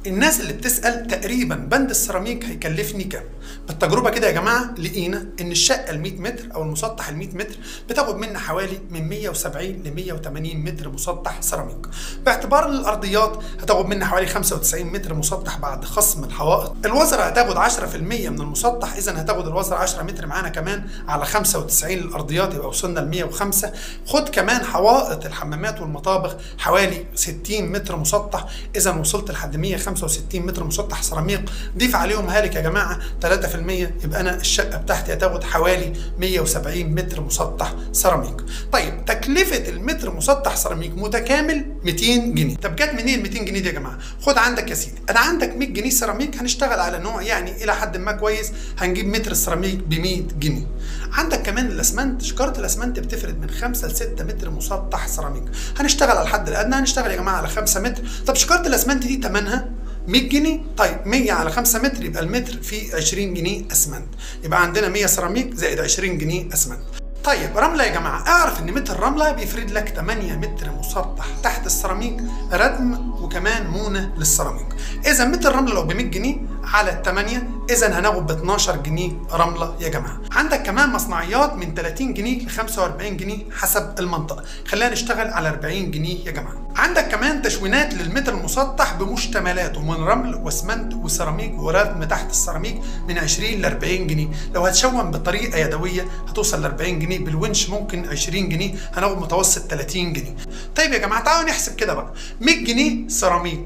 الناس اللي بتسأل تقريبا بند السيراميك هيكلفني كام؟ بالتجربة كده يا جماعة لقينا إن الشقة ال 100 متر أو المسطح ال 100 متر بتاخد منا حوالي من 170 ل 180 متر مسطح سيراميك. باعتبار إن الأرضيات هتاخد منا حوالي 95 متر مسطح بعد خصم الحوائط. الوزرة هتاخد 10% من المسطح إذا هتاخد الوزرة 10 متر معانا كمان على 95 الأرضيات يبقى وصلنا ل 105. خد كمان حوائط الحمامات والمطابخ حوالي 60 متر مسطح إذا وصلت لحد 165 متر مسطح سيراميك ضيف عليهم هالك يا جماعه 3% يبقى انا الشقه بتاعتي هتاخد حوالي 170 متر مسطح سيراميك. طيب تكلفه المتر مسطح سيراميك متكامل 200 جنيه. طب جت منين 200 جنيه دي يا جماعه؟ خد عندك يا سيدي انا عندك 100 جنيه سيراميك هنشتغل على نوع يعني الى حد ما كويس هنجيب متر السيراميك ب 100 جنيه. عندك كمان الاسمنت شكاره الاسمنت بتفرد من 5 ل 6 متر مسطح سيراميك. هنشتغل على الحد الادنى هنشتغل يا جماعه على 5 متر. طب شكاره الاسمنت دي ثمنها 100 جنيه طيب 100 على 5 متر يبقى المتر فيه 20 جنيه اسمنت يبقى عندنا 100 سيراميك زائد 20 جنيه اسمنت طيب رملة يا جماعة اعرف ان متر رملة بيفرد لك 8 متر مسطح تحت السيراميك ردم وكمان مونة للسيراميك اذا متر رملة لو ب 100 جنيه على 8 اذا هناخد ب 12 جنيه رملة يا جماعة عندك كمان مصنعيات من 30 جنيه ل 45 جنيه حسب المنطقة خلينا نشتغل على 40 جنيه يا جماعة عندك كمان تشوينات للمتر المسطح بمشتملاته من رمل واسمنت وسيراميك وردم تحت السيراميك من 20 ل 40 جنيه لو هتشون بطريقه يدويه هتوصل ل 40 جنيه بالونش ممكن 20 جنيه هناخد متوسط 30 جنيه طيب يا جماعه تعالوا نحسب كده بقى 100 جنيه سيراميك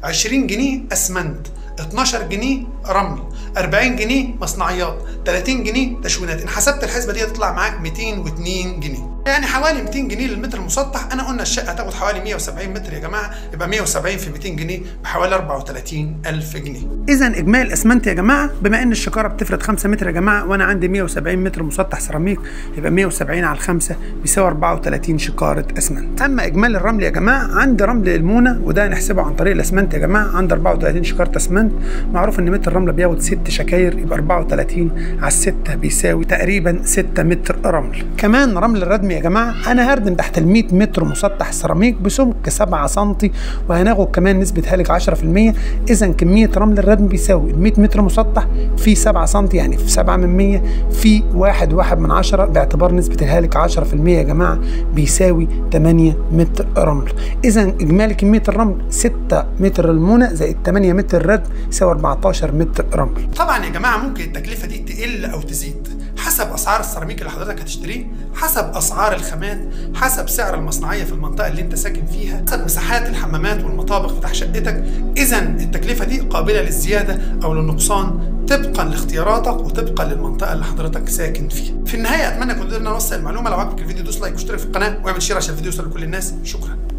20 جنيه اسمنت 12 جنيه رمل 40 جنيه مصنعيات 30 جنيه تشوينات ان حسبت الحسبه دي هتطلع معاك 202 جنيه يعني حوالي 200 جنيه للمتر المسطح انا قلنا الشقه تاخد حوالي 170 متر يا جماعه يبقى 170 في 200 جنيه بحوالي 34 الف جنيه اذا اجمالي الاسمنت يا جماعه بما ان الشكاره بتفرد 5 متر يا جماعه وانا عندي 170 متر مسطح سيراميك يبقى 170 على 5 بيساوي 34 شكاره اسمنت اما اجمالي الرمل يا جماعه عندي رمل المونه وده هنحسبه عن طريق الاسمنت يا جماعه عندي 34 شكاره اسمنت معروف ان متر الرمله بياخد 6 شكاير يبقى 34 على 6 بيساوي تقريبا 6 متر رمل كمان رمل الردم يا جماعه انا هردم تحت ال 100 متر مسطح سيراميك بسمك 7 سم وهناخد كمان نسبه هالك 10% اذا كميه رمل الردم بيساوي ال 100 متر مسطح في 7 سم يعني في 7 من 100 في 1 1 من 10 باعتبار نسبه الهالك 10% يا جماعه بيساوي 8 متر رمل اذا اجمالي كميه الرمل 6 متر المونه زائد 8 متر الردم يساوي 14 متر رمل طبعا يا جماعه ممكن التكلفه دي تقل او تزيد حسب اسعار السيراميك اللي حضرتك هتشتريه حسب اسعار الخامات حسب سعر المصنعيه في المنطقه اللي انت ساكن فيها حسب مساحات الحمامات والمطابخ بتاع شقتك اذا التكلفه دي قابله للزياده او للنقصان طبقا لاختياراتك وطبقا للمنطقه اللي حضرتك ساكن فيها في النهايه اتمنى كنا قدرنا نوصل المعلومه لو عجبك الفيديو دوس لايك واشترك في القناه واعمل شير عشان الفيديو يوصل لكل الناس شكرا